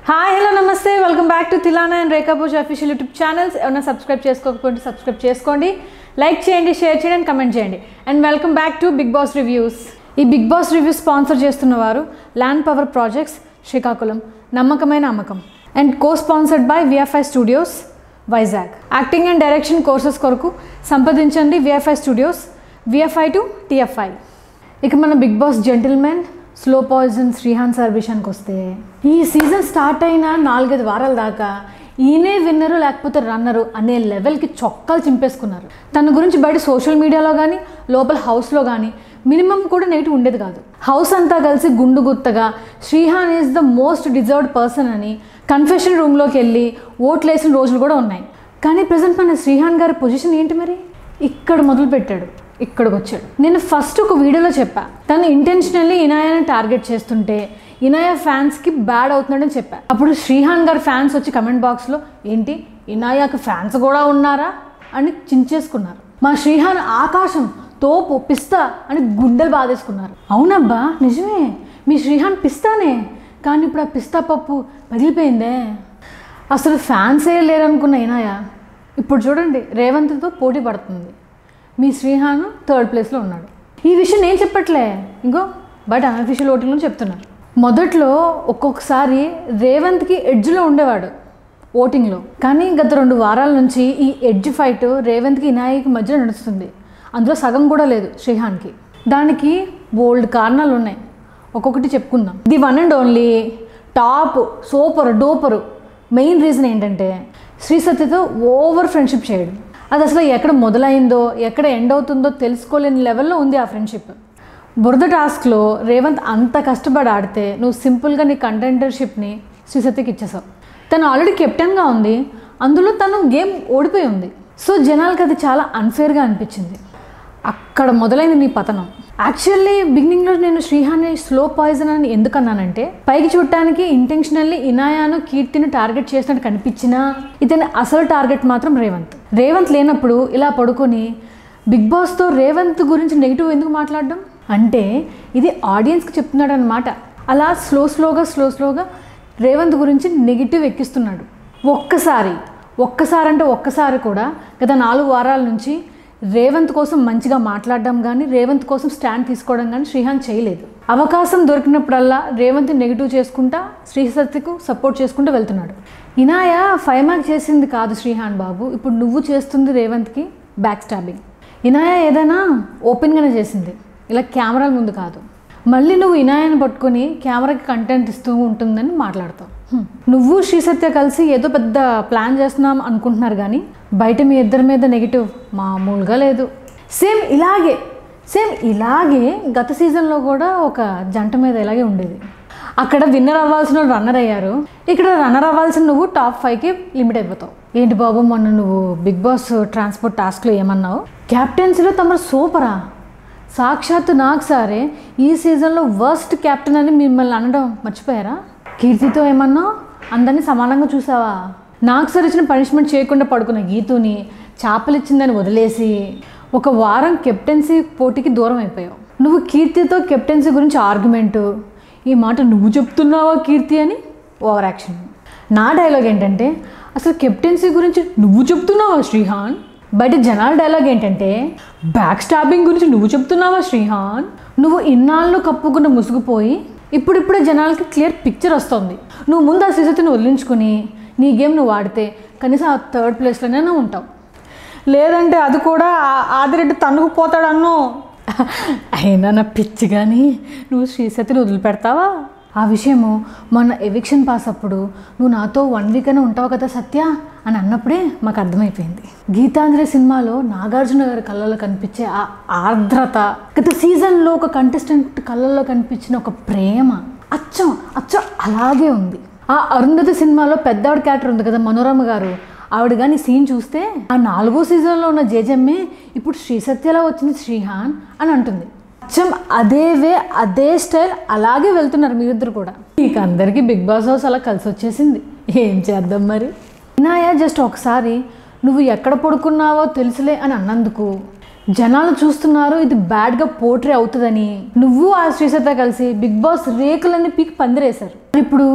Hi hello namaste welcome back to Tilana and Rekha Pooja official YouTube channels ఎవరైనా subscribe చేసుకోకపోతే subscribe చేసుకోండి like చేయండి షేర్ చేయండి అండ్ కమెంట్ చేయండి and welcome back to Bigg Boss reviews ఈ Bigg Boss reviews sponsor చేస్తున్న వారు ల్యాండ్ పవర్ ప్రాజెక్ట్స్ శ్రీకాకుళం నమ్మకమైన అమ్మకం and co sponsored by V F I studios Vizag acting and direction courses కొరకు సంప్రదించండి V F I studios V F I to T F I ఇక మన Bigg Boss gentlemen slow poison Shrihan sir విషయానికి వస్తే ఈ సీజన్ స్టార్ట్ అయిన నాలుగైదు వారాల దాకా ఈయనే విన్నరు లేకపోతే రన్నరు అనే లెవెల్కి చొక్కాలు చింపేసుకున్నారు తన గురించి బయట సోషల్ మీడియాలో కానీ లోపల హౌస్లో కానీ మినిమం కూడా నెగిటివ్ ఉండేది కాదు హౌస్ అంతా కలిసి గుండు గుత్తగా Srihan is the most deserved person అని కన్ఫెషన్ రూమ్లోకి వెళ్ళి ఓట్లు వేసిన రోజులు కూడా ఉన్నాయి కానీ ప్రజెంట్ మన శ్రీహాన్ గారి పొజిషన్ ఏంటి మరి ఇక్కడ మొదలు పెట్టాడు ఇక్కడికి వచ్చాడు నేను ఫస్ట్ ఒక వీడియోలో చెప్పా తను ఇంటెన్షనల్లీ ఇనాయాని టార్గెట్ చేస్తుంటే ఇనాయా ఫ్యాన్స్కి బ్యాడ్ అవుతున్నాడని చెప్పా అప్పుడు శ్రీహాన్ గారి ఫ్యాన్స్ వచ్చి కమెంట్ బాక్స్లో ఏంటి ఇనాయాకి ఫ్యాన్స్ కూడా ఉన్నారా అని చించేసుకున్నారు మా శ్రీహాన్ ఆకాశం తోపు పిస్తా అని గుండెలు బాధేసుకున్నారు అవునబ్బా నిజమే మీ శ్రీహాన్ పిస్తానే కానీ ఇప్పుడు ఆ పిస్తా పప్పు పగిలిపోయిందే అసలు ఫ్యాన్సే లేరనుకున్న ఇనాయ ఇప్పుడు చూడండి రేవంత్తో పోటీ పడుతుంది మీ శ్రీహాను థర్డ్ ప్లేస్లో ఉన్నాడు ఈ విషయం నేను చెప్పట్లే ఇంకో బట్ అన్అఫీషియల్ ఓటింగ్లో చెప్తున్నారు మొదట్లో ఒక్కొక్కసారి రేవంత్కి ఎడ్జ్లో ఉండేవాడు ఓటింగ్లో కానీ గత రెండు వారాల నుంచి ఈ ఎడ్జ్ ఫైట్ రేవంత్కి ఇనాయికి మధ్యలో నడుస్తుంది అందులో సగం కూడా లేదు శ్రీహాన్కి దానికి బోల్డ్ కారణాలు ఉన్నాయి ఒక్కొక్కటి చెప్పుకుందాం the one and only top super duper main reason ఏంటంటే శ్రీ సత్యతో ఓవర్ ఫ్రెండ్షిప్ చేయడం అది అసలు ఎక్కడ మొదలైందో ఎక్కడ ఎండ్ అవుతుందో తెలుసుకోలేని లెవెల్లో ఉంది ఆ ఫ్రెండ్షిప్ బురద టాస్క్లో రేవంత్ అంత కష్టపడి ఆడితే నువ్వు సింపుల్గా నీ కంటెంటర్షిప్ని శ్రీ సత్యకి ఇచ్చేసావు తను ఆల్రెడీ కెప్టెన్గా ఉంది అందులో తను గేమ్ ఓడిపోయి ఉంది సో జనాలకు అది చాలా అన్ఫేర్గా అనిపించింది అక్కడ మొదలైంది నీ పతనం యాక్చువల్లీ బిగినింగ్లో నేను శ్రీహాన్ని స్లో పాయిజన్ అని ఎందుకు అన్నానంటే పైకి చూడటానికి ఇంటెన్షనల్లీ ఇనాయాను కీర్తిని టార్గెట్ చేసినట్టు కనిపించినా ఇతని అసలు టార్గెట్ మాత్రం రేవంత్ రేవంత్ లేనప్పుడు ఇలా పడుకొని బిగ్ బాస్తో రేవంత్ గురించి నెగిటివ్ ఎందుకు మాట్లాడడం అంటే ఇది ఆడియన్స్కి చెప్తున్నాడు అనమాట అలా స్లో స్లోగా స్లో స్లోగా రేవంత్ గురించి నెగిటివ్ ఎక్కిస్తున్నాడు ఒక్కసారి ఒక్కసారి అంటే ఒక్కసారి కూడా గత నాలుగు వారాల నుంచి రేవంత్ కోసం మంచిగా మాట్లాడడం కానీ రేవంత్ కోసం స్టాండ్ తీసుకోవడం కానీ శ్రీహాన్ చేయలేదు అవకాశం దొరికినప్పుడల్లా రేవంత్ నెగిటివ్ చేసుకుంటా శ్రీసత్యకు సపోర్ట్ చేసుకుంటూ వెళ్తున్నాడు ఇనాయ ఫైవ్ మార్క్ చేసింది కాదు శ్రీహాన్ బాబు ఇప్పుడు నువ్వు చేస్తుంది రేవంత్కి బ్యాక్ స్టాబింగ్ ఇనాయ ఏదైనా ఓపెన్గానే చేసింది ఇలా కెమెరాల ముందు కాదు మళ్ళీ నువ్వు ఇనాయని పట్టుకొని కెమెరాకి కంటెంట్ ఇస్తూ ఉంటుందని మాట్లాడతావు హ్మ్. నువ్వు శ్రీసత్య కలిసి ఏదో పెద్ద ప్లాన్ చేస్తున్నాం అనుకుంటున్నారు కానీ బయట మీ ఇద్దరి మీద నెగిటివ్ మామూలుగా లేదు సేమ్ ఇలాగే సేమ్ ఇలాగే గత సీజన్లో కూడా ఒక జంట మీద ఇలాగే ఉండేది అక్కడ విన్నర్ అవ్వాల్సిన రన్నర్ అయ్యారు ఇక్కడ రన్నర్ అవ్వాల్సిన నువ్వు టాప్ ఫైవ్కి లిమిట్ అయిపోతావు ఏంటి బాబు మొన్న నువ్వు బిగ్ బాస్ ట్రాన్స్పోర్ట్ టాస్క్లో ఏమన్నావు క్యాప్టెన్సీలో తమరు సూపరా సాక్షాత్తు నాకు సారే ఈ సీజన్లో వర్స్ట్ కెప్టెన్ అని మిమ్మల్ని అనడం మర్చిపోయారా కీర్తితో ఏమన్నా అందరినీ సమానంగా చూసావా నాకు సార్ ఇచ్చిన పనిష్మెంట్ చేయకుండా పడుకున్న గీతుని చేపలిచ్చిందని వదిలేసి ఒక వారం కెప్టెన్సీ పోటీకి దూరం అయిపోయావు నువ్వు కీర్తితో కెప్టెన్సీ గురించి ఆర్గ్యుమెంటు ఈ మాట నువ్వు చెప్తున్నావా కీర్తి అని ఓవర్ యాక్షన్ నా డైలాగ్ ఏంటంటే అసలు కెప్టెన్సీ గురించి నువ్వు చెప్తున్నావా శ్రీహాన్ బయట జనాల డైలాగ్ ఏంటంటే బ్యాక్ స్టాబింగ్ గురించి నువ్వు చెప్తున్నావా శ్రీహాన్ నువ్వు ఇన్నాళ్ళు కప్పుకున్న ముసుగుపోయి ఇప్పుడిప్పుడే జనాలకి క్లియర్ పిక్చర్ వస్తుంది నువ్వు ముందు ఆ స్థితిని వదిలించుకుని నీ గేమ్ నువ్వు ఆడితే కనీసం ఆ థర్డ్ ప్లేస్లోనే ఉంటావు లేదంటే అది కూడా ఆ- ఆదిరెడ్డి తన్నుకుపోతాడన్నో అయినా నా పిచ్చి కానీ నువ్వు శ్రీసతిని వదిలిపెడతావా ఆ విషయము మొన్న ఎవిక్షన్ పాస్ అప్పుడు నువ్వు నాతో వన్ వీక్ అయినా ఉంటావు కదా సత్య అని అన్నప్పుడే మాకు అర్థమైపోయింది గీతాంజలి సినిమాలో నాగార్జున గారి కళ్ళలో కనిపించే ఆ ఆర్ద్రత గత సీజన్లో ఒక కంటెస్టెంట్ కళ్ళల్లో కనిపించిన ఒక ప్రేమ అచ్చం అచ్చం అలాగే ఉంది ఆ అరుంధతి సినిమాలో పెద్దవాడి క్యారెక్టర్ ఉంది కదా మనోరమ గారు ఆవిడ కానీ సీన్ చూస్తే ఆ నాలుగో సీజన్లో ఉన్న జేజమ్మే ఇప్పుడు శ్రీ సత్యలా వచ్చింది శ్రీహాన్ అని అంటుంది అచ్చం అదే వే అదే స్టైల్ అలాగే వెళ్తున్నారు మీరిద్దరు కూడా మీకు అందరికీ బిగ్ బాస్ హౌస్ అలా కలిసి వచ్చేసింది ఏం చేద్దాం మరి వినాయ జస్ట్ ఒకసారి నువ్వు ఎక్కడ పడుకున్నావో తెలుసులే అని అన్నందుకు జనాలు చూస్తున్నారు ఇది బ్యాడ్గా పోట్రీ అవుతుందని నువ్వు ఆ శ్రీసత్త కలిసి బిగ్ బాస్ రేకులన్నీ పీకి పందిరేశారు ఇప్పుడు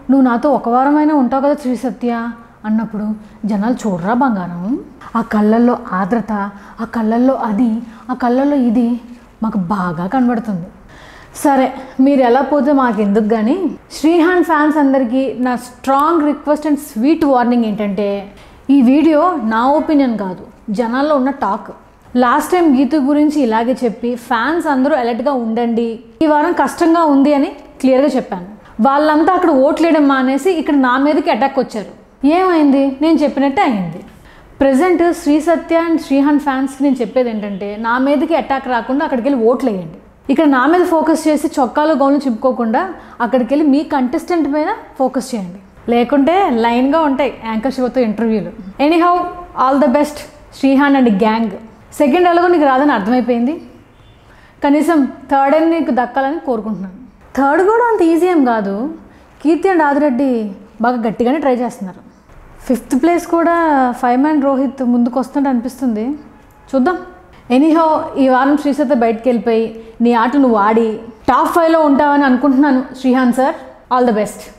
నువ్వు నాతో ఒక వారమైనా ఉంటావు కదా శ్రీ సత్య అన్నప్పుడు జనాలు చూడరా బంగారం ఆ కళ్ళల్లో ఆర్ద్రత ఆ కళ్ళల్లో అది ఆ కళ్ళల్లో ఇది మాకు బాగా కనబడుతుంది సరే మీరు ఎలా పోతే మాకు ఎందుకు కానీ శ్రీహాన్ ఫ్యాన్స్ అందరికీ నా strong request and sweet warning ఏంటంటే ఈ వీడియో నా ఒపీనియన్ కాదు జనాల్లో ఉన్న టాక్ లాస్ట్ టైం గీతు గురించి ఇలాగే చెప్పి ఫ్యాన్స్ అందరూ అలర్ట్గా ఉండండి ఈ వారం కష్టంగా ఉంది అని క్లియర్గా చెప్పాను వాళ్ళంతా అక్కడ ఓట్లేయడం మానేసి ఇక్కడ నా మీదకి అటాక్ వచ్చారు ఏమైంది నేను చెప్పినట్టే అయింది ప్రజెంట్ శ్రీ సత్య అండ్ శ్రీహాన్ ఫ్యాన్స్కి నేను చెప్పేది ఏంటంటే నా మీదకి అటాక్ రాకుండా అక్కడికి వెళ్ళి ఓట్లు వేయండి ఇక్కడ నా మీద ఫోకస్ చేసి చొక్కాలు గౌన్లు చింపుకోకుండా అక్కడికి వెళ్ళి మీ కంటెస్టెంట్ మీద ఫోకస్ చేయండి లేకుంటే లైన్గా ఉంటాయి యాంకర్ శివతో ఇంటర్వ్యూలు anyhow all the best Srihan and gang second ఎలాగో నీకు రాదని అర్థమైపోయింది కనీసం థర్డ్ అని నీకు దక్కాలని కోరుకుంటున్నాను థర్డ్ కూడా అంత ఈజీ ఏం కాదు కీర్తి అండ్ ఆదిరెడ్డి బాగా గట్టిగానే ట్రై చేస్తున్నారు ఫిఫ్త్ ప్లేస్ కూడా ఫైవ్ మ్యాన్ రోహిత్ ముందుకు వస్తుంటే అనిపిస్తుంది చూద్దాం ఎనీహో ఈ వారం శ్రీసత బయటకు వెళ్ళిపోయి నీ ఆట నువ్వు ఆడి టాప్ ఫైవ్లో ఉంటావని అనుకుంటున్నాను Srihan sir all the best